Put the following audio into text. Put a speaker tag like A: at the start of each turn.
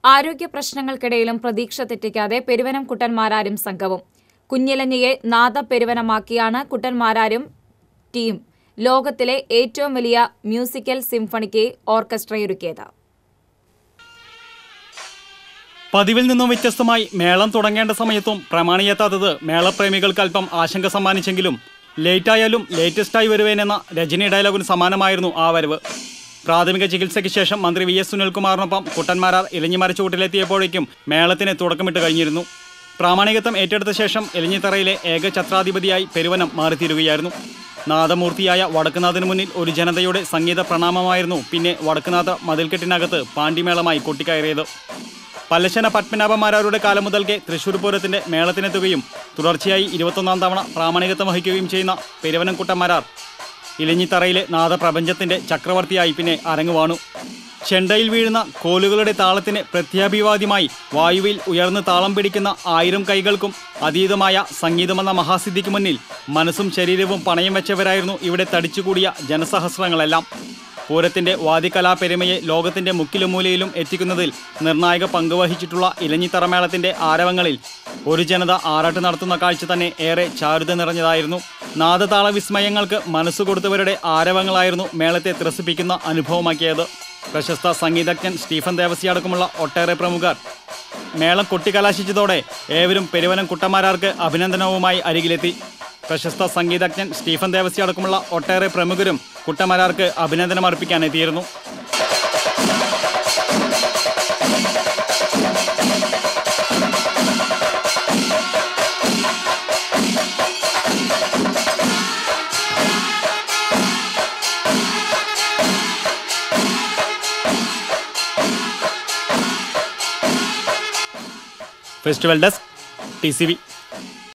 A: ആരോഗ്യ പ്രശ്നങ്ങൾക്കിടയിലും പ്രതീക്ഷ തെറ്റിക്കാതെ പെരുവനം കുട്ടന്മാരാരും സംഘവും കുഞ്ഞിലഞ്ഞിയെ നാദപ്പെരുവനമാക്കിയാണ് കുട്ടന്മാരാരും ടീം ലോകത്തിലെ ഏറ്റവും വലിയ മ്യൂസിക്കൽ സിംഫണിക്ക് ഓർക്കസ്ട്രയൊരുക്കിയത്
B: പതിവിൽ നിന്നും വ്യത്യസ്തമായി മേളം തുടങ്ങേണ്ട സമയത്തും പ്രമാണിയെത്താത്തത് മേളപ്രേമികൾക്ക് അല്പം ആശങ്ക സമ്മാനിച്ചെങ്കിലും ലേറ്റായാലും ലേറ്റസ്റ്റായി വരുവേനെന്ന രജനി ഡയലോഗിന് സമാനമായിരുന്നു ആ വരവ് പ്രാഥമിക ചികിത്സയ്ക്ക് ശേഷം മന്ത്രി വി എസ് സുനിൽകുമാറിനൊപ്പം കുട്ടന്മാരാർ ഇലഞ്ഞിമരച്ചുവട്ടിലെത്തിയപ്പോഴേക്കും മേളത്തിന് തുടക്കമിട്ട് കഴിഞ്ഞിരുന്നു പ്രാമാണികത്വം ഏറ്റെടുത്ത ശേഷം എലിഞ്ഞിത്തറയിലെ ഏക ഛത്രാധിപതിയായി പെരുവനം മാറിത്തീരുകയായിരുന്നു നാദമൂർത്തിയായ വടക്കുനാഥിനു മുന്നിൽ ഒരു ജനതയുടെ സംഗീത പ്രണാമമായിരുന്നു പിന്നെ വടക്കുനാഥ മതിൽക്കെട്ടിനകത്ത് പാണ്ടിമേളമായി കൊട്ടിക്കയറിയത് പല്ലശന പത്മനാഭമാരാരുടെ കാലം മുതൽക്കേ തൃശൂർ പൂരത്തിന്റെ മേളത്തിനെത്തുകയും തുടർച്ചയായി ഇരുപത്തൊന്നാം തവണ പ്രാമാണികത്വം വഹിക്കുകയും ചെയ്യുന്ന പെരുവനംകുട്ടന്മാരാർ ഇലഞ്ഞിത്തറയിലെ നാദപ്രപഞ്ചത്തിന്റെ ചക്രവർത്തിയായി പിന്നെ അരങ്ങുവാണു ചെണ്ടയിൽ വീഴുന്ന കോലുകളുടെ താളത്തിന് പ്രത്യാഭിവാദ്യമായി വായുവിൽ ഉയർന്ന് താളം പിടിക്കുന്ന ആയിരം കൈകൾക്കും അതീതമായ സംഗീതമെന്ന മഹാസിദ്ധിക്ക് മുന്നിൽ മനസ്സും ശരീരവും പണയം വെച്ചവരായിരുന്നു ഇവിടെ തടിച്ചുകൂടിയ ജനസഹസ്രങ്ങളെല്ലാം പൂരത്തിന്റെ വാദികലാപെരുമയെ ലോകത്തിന്റെ മുക്കിലും മൂലയിലും എത്തിക്കുന്നതിൽ നിർണായക പങ്കുവഹിച്ചിട്ടുള്ള ഇലഞ്ഞിത്തറമേളത്തിന്റെ ആരവങ്ങളിൽ ഒരു ജനത ആറാട്ട് നടത്തുന്ന കാഴ്ച തന്നെ ഏറെ ചാരുത നിറഞ്ഞതായിരുന്നു നാദതാള വിസ്മയങ്ങൾക്ക് മനസ്സു കൊടുത്തവരുടെ ആരവങ്ങളായിരുന്നു മേളത്തെ ത്രസിപ്പിക്കുന്ന അനുഭവമാക്കിയത് പ്രശസ്ത സംഗീതജ്ഞൻ സ്റ്റീഫൻ ദേവസി അടക്കമുള്ള ഒട്ടേറെ പ്രമുഖർ മേളം കൊട്ടിക്കലാശിച്ചതോടെ ഏവരും പെരുവനം കുട്ടന്മാരാർക്ക് അഭിനന്ദനവുമായി അരികിലെത്തി പ്രശസ്ത സംഗീതജ്ഞൻ സ്റ്റീഫൻ ദേവസി അടക്കമുള്ള ഒട്ടേറെ പ്രമുഖരും കുട്ടന്മാരാർക്ക് അഭിനന്ദനം അർപ്പിക്കാൻ എത്തിയിരുന്നു festival desk T C V